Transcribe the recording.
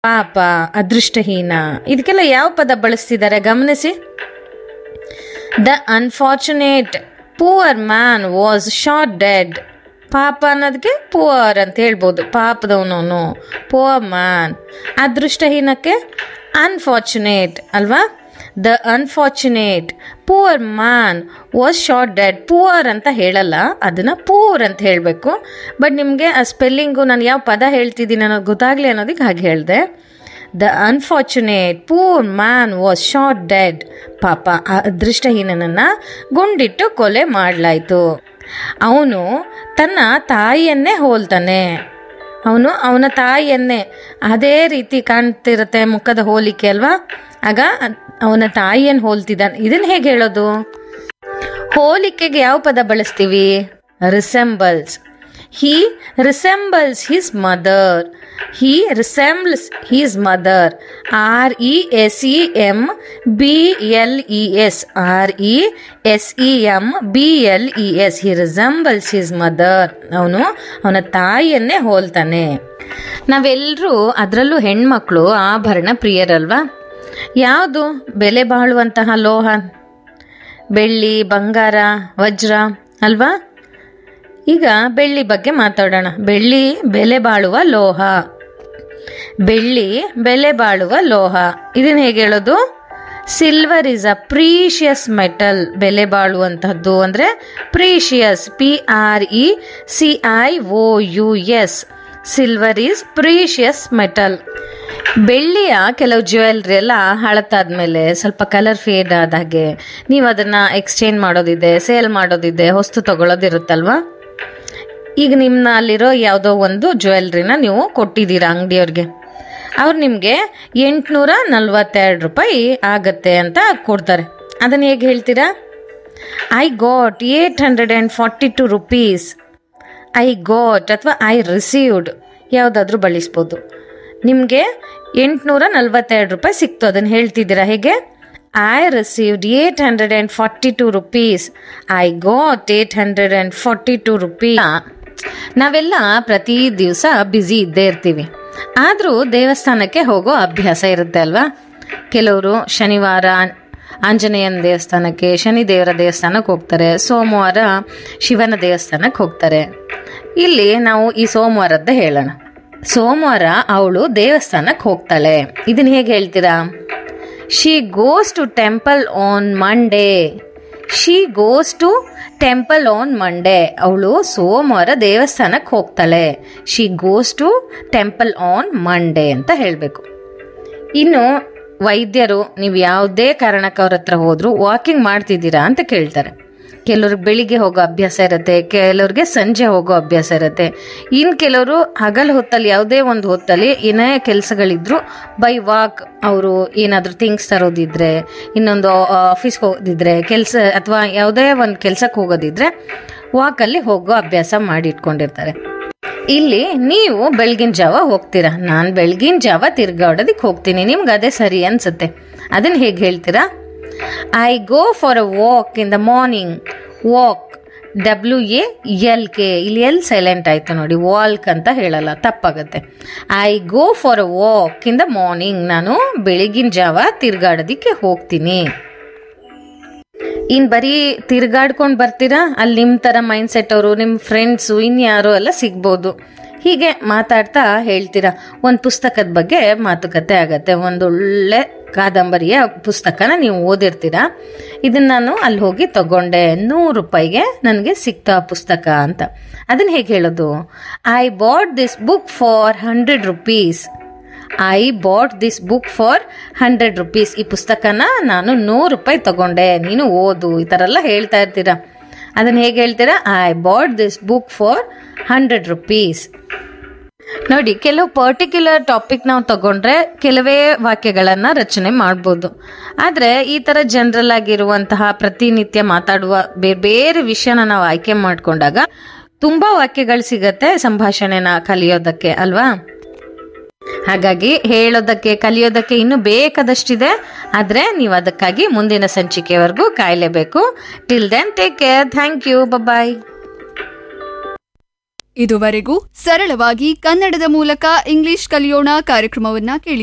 ಪಾಪ ಅದೃಷ್ಟಹೀನ ಇದಕ್ಕೆಲ್ಲ ಯಾವ ಪದ ಬಳಸ್ತಿದ್ದಾರೆ ಗಮನಿಸಿ the unfortunate poor man was shot dead ಪಾಪ ಅನ್ನೋದಕ್ಕೆ ಪೂವರ್ ಅಂತ ಹೇಳ್ಬೋದು ಪಾಪದವನವನು ಪೂವರ್ ಮ್ಯಾನ್ ಅದೃಷ್ಟಹೀನಕ್ಕೆ ಅನ್ಫಾರ್ಚುನೇಟ್ ಅಲ್ವಾ the unfortunate poor man was shot dead poor ಅಂತ ಹೇಳಲ್ಲ ಅದನ್ನು ಪೂರ್ ಅಂತ ಹೇಳಬೇಕು ಬಟ್ ನಿಮಗೆ ಆ ಸ್ಪೆಲ್ಲಿಂಗು ನಾನು ಯಾವ ಪದ ಹೇಳ್ತಿದ್ದೀನಿ ಅನ್ನೋದು ಗೊತ್ತಾಗಲಿ ಅನ್ನೋದಕ್ಕೆ ಹಾಗೆ ಹೇಳಿದೆ the unfortunate poor man was shot dead ಪಾಪ ಆ ಅದೃಷ್ಟಹೀನನನ್ನು ಗುಂಡಿಟ್ಟು ಕೊಲೆ ಮಾಡಲಾಯಿತು ಅವನು ತನ್ನ ತಾಯಿಯನ್ನೇ ಹೋಲ್ತಾನೆ ಅವನು ಅವನ ತಾಯಿಯನ್ನೇ ಅದೇ ರೀತಿ ಕಾಣ್ತಿರುತ್ತೆ ಮುಖದ ಹೋಲಿಕೆ ಅಲ್ವಾ ಆಗ ಅವನ ತಾಯಿಯನ್ನು ಹೋಲ್ತಿದ್ದಾನೆ ಇದನ್ನು ಹೇಗೆ ಹೇಳೋದು ಹೋಲಿಕೆಗೆ ಯಾವ ಪದ ಬಳಸ್ತೀವಿ resembles he resembles his mother he resembles his mother R E S E M B L E S R E S E M B L E S he resembles his mother ಅವನು ಅವನ ತಾಯಿಯನ್ನೇ ಹೋಲ್ತಾನೆ ನಾವೆಲ್ಲರೂ ಅದರಲ್ಲೂ ಹೆಣ್ಮಕ್ಳು ಆಭರಣ ಪ್ರಿಯರಲ್ವಾ ಯಾವುದು ಬೆಲೆ ಬಾಳುವಂತಹ ಲೋಹ ಬೆಳ್ಳಿ ಬಂಗಾರ ವಜ್ರ ಅಲ್ವಾ ಈಗ ಬೆಳ್ಳಿ ಬಗ್ಗೆ ಮಾತಾಡೋಣ ಬೆಳ್ಳಿ ಬೆಲೆ ಬಾಳುವ ಲೋಹ ಬೆಳ್ಳಿ ಬೆಲೆ ಬಾಳುವ ಲೋಹ ಇದನ್ನ ಹೇಗೆ ಹೇಳೋದು silver is a precious metal ಬೆಲೆ ಬಾಳುವಂತಹದ್ದು ಅಂದರೆ precious P R E C I O U S silver is precious metal ಬೆಳ್ಳಿಯ ಕೆಲವು ಜ್ಯುವೆಲ್ರಿ ಎಲ್ಲ ಹಳತಾದ್ಮೇಲೆ ಸ್ವಲ್ಪ ಕಲರ್ ಫೇಡ್ ಆದ ಹಾಗೆ ನೀವು ಅದನ್ನ ಎಕ್ಸ್ಚೇಂಜ್ ಮಾಡೋದಿದೆ ಸೇಲ್ ಮಾಡೋದಿದೆ ಹೊಸ್ತು ತಗೊಳ್ಳೋದಿರುತ್ತಲ್ವಾ ಈಗ ನಿಮ್ಮ ಅಲ್ಲಿರೋ ಯಾವುದೋ ಒಂದು ಜ್ಯುವೆಲ್ರಿನ ನೀವು ಕೊಟ್ಟಿದ್ದೀರಾ ಅಂಗಡಿಯವ್ರಿಗೆ ಅವ್ರು ನಿಮಗೆ ಎಂಟುನೂರ ನಲ್ವತ್ತೆರಡು ರೂಪಾಯಿ ಆಗತ್ತೆ ಅಂತ ಕೊಡ್ತಾರೆ ಅದನ್ನು ಹೇಗೆ ಹೇಳ್ತೀರಾ I got eight hundred and forty two rupees I got ಅಥವಾ ಐ ರಿಸೀವ್ಡ್ ಯಾವುದಾದ್ರೂ ಬಳಸ್ಬೋದು ನಿಮಗೆ ಎಂಟುನೂರ ನಲ್ವತ್ತೆರಡು ರೂಪಾಯಿ ಸಿಕ್ತು ಅದನ್ನು ಹೇಳ್ತಿದ್ದೀರಾ ಹೇಗೆ I received eight hundred and forty two rupees I got eight hundred and forty two rupees ನಾವೆಲ್ಲ ಪ್ರತಿ ದಿವಸ ಬ್ಯುಸಿ ಇದ್ದೇ ಇರ್ತೀವಿ ಆದರೂ ದೇವಸ್ಥಾನಕ್ಕೆ ಹೋಗೋ ಅಭ್ಯಾಸ ಇರುತ್ತೆ ಅಲ್ವಾ ಕೆಲವರು ಶನಿವಾರ ಆಂಜನೇಯನ ದೇವಸ್ಥಾನಕ್ಕೆ ಶನಿ ದೇವರ ದೇವಸ್ಥಾನಕ್ಕೆ ಹೋಗ್ತಾರೆ ಸೋಮವಾರ ಶಿವನ ದೇವಸ್ಥಾನಕ್ಕೆ ಹೋಗ್ತಾರೆ ಇಲ್ಲಿ ನಾವು ಈ ಸೋಮವಾರದ್ದೇ ಹೇಳೋಣ ಸೋಮವಾರ ಅವಳು ದೇವಸ್ಥಾನಕ್ಕೆ ಹೋಗ್ತಾಳೆ ಇದನ್ನ ಹೇಗೆ ಹೇಳ್ತೀರಾ she goes to temple on Monday she goes to temple on Monday ಅವಳು ಸೋಮವಾರ ದೇವಸ್ಥಾನಕ್ಕೆ ಹೋಗ್ತಾಳೆ she goes to temple on Monday ಅಂತ ಹೇಳಬೇಕು ಇನ್ನು ವೈದ್ಯರು ನೀವು ಯಾವುದೇ ಕಾರಣಕ್ಕೆ ಅವ್ರ ಹತ್ರ ಹೋದ್ರು ವಾಕಿಂಗ್ ಮಾಡ್ತಿದ್ದೀರಾ ಅಂತ ಕೇಳ್ತಾರೆ ಕೆಲವ್ರಿಗೆ ಬೆಳಿಗ್ಗೆ ಹೋಗೋ ಅಭ್ಯಾಸ ಇರುತ್ತೆ ಕೆಲವ್ರಿಗೆ ಸಂಜೆ ಹೋಗೋ ಅಭ್ಯಾಸ ಇರುತ್ತೆ ಇನ್ನು ಕೆಲವರು ಹಗಲು ಹೊತ್ತಲ್ಲಿ ಯಾವುದೇ ಒಂದು ಹೊತ್ತಲ್ಲಿ ಏನೇ ಕೆಲಸಗಳಿದ್ರು ಬೈ ವಾಕ್ ಅವರು ಏನಾದರೂ ಥಿಂಗ್ಸ್ ತರೋದಿದ್ರೆ ಇನ್ನೊಂದು ಆಫೀಸ್ಗೆ ಹೋಗೋದಿದ್ರೆ ಕೆಲಸ ಅಥವಾ ಯಾವುದೇ ಒಂದು ಕೆಲಸಕ್ಕೆ ಹೋಗೋದಿದ್ರೆ ವಾಕಲ್ಲಿ ಹೋಗೋ ಅಭ್ಯಾಸ ಮಾಡಿ ಇಟ್ಕೊಂಡಿರ್ತಾರೆ ಇಲ್ಲಿ ನೀವು ಬೆಳಗಿನ ಜಾವ ಹೋಗ್ತೀರಾ ನಾನು ಬೆಳಗಿನ ಜಾವ ತಿರ್ಗಾಡೋದಕ್ಕೆ ಹೋಗ್ತೀನಿ ನಿಮ್ಗೆ ಅದೇ ಸರಿ ಅನ್ಸುತ್ತೆ ಅದನ್ನ ಹೇಗೆ ಹೇಳ್ತೀರಾ I go for a walk in the morning walk W A L K ಇಲ್ಲಿ ಎಲ್ ಸೈಲೆಂಟ್ ಆಯಿತು ನೋಡಿ ವಾಲ್ಕ್ ಅಂತ ಹೇಳಲ್ಲ ತಪ್ಪಾಗುತ್ತೆ I go for a walk in the morning ನಾನು ಬೆಳಗಿನ ಜಾವ ತಿರ್ಗಾಡೋದಕ್ಕೆ ಹೋಗ್ತೀನಿ ಇನ್ ಬರೀ ತಿರ್ಗಾಡ್ಕೊಂಡು ಬರ್ತೀರಾ ಅಲ್ಲಿ ನಿಮ್ಮ ಥರ ಮೈಂಡ್ ಸೆಟ್ ಅವರು ನಿಮ್ಮ ಫ್ರೆಂಡ್ಸು ಇನ್ಯಾರೋ ಎಲ್ಲ ಸಿಗ್ಬೋದು ಹೀಗೆ ಮಾತಾಡ್ತಾ ಹೇಳ್ತೀರಾ ಒಂದು ಪುಸ್ತಕದ ಬಗ್ಗೆ ಮಾತುಕತೆ ಆಗತ್ತೆ ಒಂದು ಒಳ್ಳೆ ಕಾದಂಬರಿಯ ಪುಸ್ತಕನ ನೀವು ಓದಿರ್ತೀರಾ ಇದನ್ನ ನಾನು ಅಲ್ಲಿ ಹೋಗಿ ತಗೊಂಡೆ ನೂರು ರೂಪಾಯಿಗೆ ನನಗೆ ಸಿಕ್ತಾ ಆ ಪುಸ್ತಕ ಅಂತ ಅದನ್ನ ಹೇಗೆ ಹೇಳೋದು I bought this book for hundred rupees I bought this book for hundred rupees ಈ ಪುಸ್ತಕನ ನಾನು ನೂರು ರೂಪಾಯಿ ತಗೊಂಡೆ ನೀನು ಓದು ಈ ಥರ ಎಲ್ಲ ಹೇಳ್ತಾ ಇರ್ತೀರಾ ಅದನ್ನ ಹೇಗೆ ಹೇಳ್ತೀರಾ I bought this book for hundred rupees ನೋಡಿ ಕೆಲವು ಪರ್ಟಿಕ್ಯುಲರ್ ಟಾಪಿಕ್ ನಾವು ತಗೊಂಡ್ರೆ ಕೆಲವೇ ವಾಕ್ಯಗಳನ್ನ ರಚನೆ ಮಾಡ್ಬೋದು ಆದ್ರೆ ಈ ತರ ಜನರಲ್ ಆಗಿರುವಂತಹ ಪ್ರತಿನಿತ್ಯ ಮಾತಾಡುವ ಬೇರೆ ಬೇರೆ ವಿಷಯನ ನಾವು ಆಯ್ಕೆ ಮಾಡ್ಕೊಂಡಾಗ ತುಂಬಾ ವಾಕ್ಯಗಳು ಸಿಗತ್ತೆ ಸಂಭಾಷಣೆನ ಕಲಿಯೋದಕ್ಕೆ ಅಲ್ವಾ ಹಾಗಾಗಿ ಹೇಳೋದಕ್ಕೆ ಕಲಿಯೋದಕ್ಕೆ ಇನ್ನೂ ಬೇಕಾದಷ್ಟಿದೆ ಆದ್ರೆ ನೀವು ಅದಕ್ಕಾಗಿ ಮುಂದಿನ ಸಂಚಿಕೆವರೆಗೂ ಕಾಯಲೇಬೇಕು till then take care thank you bye ಇದುವರೆಗೂ ಸರಳವಾಗಿ ಕನ್ನಡದ ಮೂಲಕ ಇಂಗ್ಲಿಷ್ ಕಲಿಯೋಣ ಕಾರ್ಯಕ್ರಮವನ್ನ ಕೇಳಿ